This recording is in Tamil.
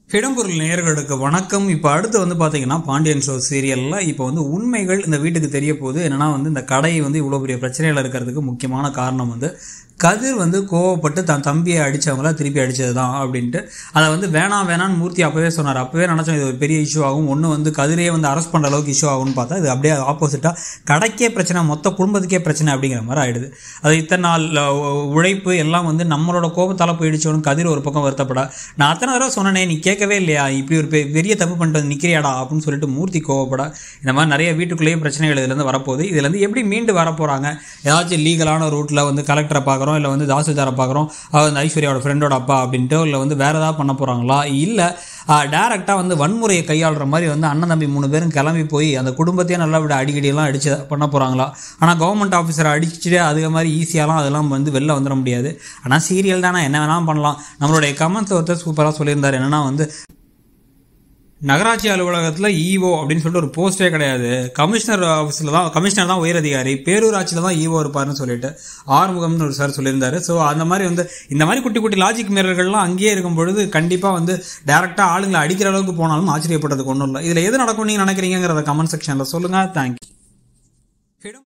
இடம்பொருள் நேயர்களுக்கு வணக்கம் இப்போ அடுத்து வந்து பார்த்தீங்கன்னா பாண்டியன் ஷோ சீரியலில் இப்போ வந்து உண்மைகள் இந்த வீட்டுக்கு தெரிய போகுது என்னன்னா வந்து இந்த கடை வந்து இவ்வளோ பெரிய பிரச்சனையில் இருக்கிறதுக்கு முக்கியமான காரணம் வந்து கதிர் வந்து கோவப்பட்டு தன் தம்பியை அடித்தவங்கள திருப்பி அடித்தது தான் அப்படின்ட்டு அதை வந்து வேணாம் வேணான்னு மூர்த்தி அப்போவே சொன்னார் அப்போவே நினச்சோம் இது ஒரு பெரிய இஷ்யூ ஆகும் ஒன்று வந்து கதிரையே வந்து அரெஸ்ட் பண்ணுற அளவுக்கு இஷ்யூ ஆகும்னு பார்த்தா இது அப்படியே ஆப்போசிட்டாக கடைக்கே பிரச்சனை மொத்த குடும்பத்துக்கே பிரச்சனை அப்படிங்கிற மாதிரி ஆயிடுது அது இத்தனை நாள் அஹ், உழைப்பு எல்லாம் வந்து நம்மளோட கோபத்தால் போயிடுச்சோன்னு கதிர் ஒரு பக்கம் வருத்தப்படா நான் அத்தனை தடவை சொன்னனே நீ கேட்கவே இல்லையா இப்படி ஒரு பெ- பெரிய தப்பு பண்ணிட்டு வந்து நிற்கிறியாடா அப்படின்னு சொல்லிட்டு மூர்த்தி கோவப்பட இந்த மாதிரி நிறைய வீட்டுக்குள்ளேயே பிரச்சனைகள் இதுலேருந்து வரப்போகுது இதுலேருந்து எப்படி மீண்டு வரப்போகிறாங்க ஏதாச்சும் லீகலான ரூட்டில் வந்து கலெக்டரை பார்க்குறோம் இல்லை வந்து தாசில்தாரை பார்க்குறோம் அவர் வந்து ஐஸ்வர்யாவோட ஃப்ரெண்டோட அப்பா அப்படின்ட்டு இல்லை வந்து வேறு ஏதாவது பண்ண போகிறாங்களா இல்லை டேரெக்டாக வந்து வன்முறையை கையாளுற மாதிரி வந்து அண்ணன் தம்பி மூணு பேரும் கிளம்பி போய் அந்த குடும்பத்தையே நல்லா விட அடிக்கடியெல்லாம் அடிச்சு பண்ண போகிறாங்களா ஆனால் கவர்மெண்ட் ஆஃபீஸரை அடிச்சுட்டு அது மாதிரி ஈஸியாலாம் அதெல்லாம் வந்து வெளில வந்துட முடியாது ஆனால் சீரியல் தானே என்ன வேணாலும் பண்ணலாம் நம்மளுடைய கமெண்ட்ஸ் ஒருத்தர் சூப்பராக சொல்லியிருந்தார் என்னன்னா வந்து நகராட்சி அலுவலகத்தில் ஈஓ அப்படின்னு சொல்லிட்டு ஒரு போஸ்டே கிடையாது கமிஷனர் ஆஃபீஸில் தான் கமிஷனர் தான் உயர் அதிகாரி பேரூராட்சியில் தான் ஈஓ இருப்பார்னு சொல்லிட்டு ஆறுமுகம்னு ஒரு சார் சொல்லியிருந்தாரு ஸோ அந்த மாதிரி வந்து இந்த மாதிரி குட்டி குட்டி லாஜிக் மீறல்கள்லாம் அங்கேயே இருக்கும் பொழுது கண்டிப்பாக வந்து டேரெக்டாக ஆளுங்களை அடிக்கிற அளவுக்கு போனாலும் ஆச்சரியப்பட்டதுக்கு ஒன்றும் இல்லை இதில் எது நடக்கும் நீங்கள் நினைக்கிறீங்கிறத கமெண்ட் செக்ஷனில் சொல்லுங்கள் தேங்க்யூ